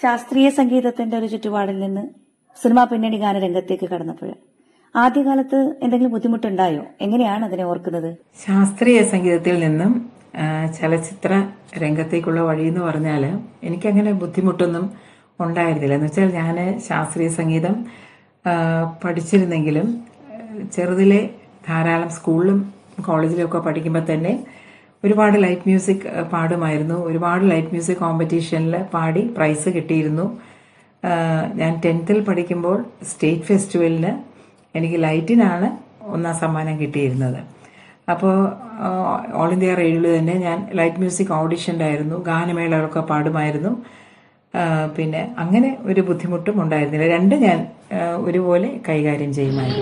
ശാസ്ത്രീയ സംഗീതത്തിന്റെ ഒരു ചുറ്റുപാടിൽ നിന്ന് സിനിമാ പിന്നണി ഗാനരംഗത്തേക്ക് കടന്നപ്പോൾ ആദ്യകാലത്ത് എന്തെങ്കിലും ബുദ്ധിമുട്ടുണ്ടായോ എങ്ങനെയാണ് അതിനെ ഓർക്കുന്നത് ശാസ്ത്രീയ സംഗീതത്തിൽ നിന്നും ആ, ചലച്ചിത്ര രംഗത്തേക്കുള്ള വഴി എന്ന് പറഞ്ഞാൽ എനിക്കങ്ങനെ ബുദ്ധിമുട്ടൊന്നും ഉണ്ടായിരുന്നില്ല എന്ന് വെച്ചാൽ ഞാൻ ശാസ്ത്രീയ സംഗീതം ആ, പഠിച്ചിരുന്നെങ്കിലും ആ, ചെറുതിലെ ധാരാളം സ്കൂളിലും കോളേജിലും ഒക്കെ പഠിക്കുമ്പോൾ തന്നെ ഒരുപാട് ലൈറ്റ് മ്യൂസിക് ആ, പാടുമായിരുന്നു ഒരുപാട് ലൈറ്റ് മ്യൂസിക് കോമ്പറ്റീഷനിൽ പാടി പ്രൈസ് കിട്ടിയിരുന്നു ആ, ഞാൻ ടെൻത്തിൽ പഠിക്കുമ്പോൾ സ്റ്റേറ്റ് ഫെസ്റ്റിവലിന് എനിക്ക് ലൈറ്റിനാണ് ഒന്നാം സമ്മാനം കിട്ടിയിരുന്നത് അപ്പോൾ ഓൾ ഇന്ത്യ റേഡിയോയിൽ തന്നെ ഞാൻ ലൈറ്റ് മ്യൂസിക് ഓഡിഷൻ്റെ ഗാനമേളകളൊക്കെ പാടുമായിരുന്നു ആ, പിന്നെ അങ്ങനെ ഒരു ബുദ്ധിമുട്ടും ഉണ്ടായിരുന്നില്ല രണ്ട് ഞാൻ ആ, ഒരുപോലെ കൈകാര്യം ചെയ്യുമായിരുന്നു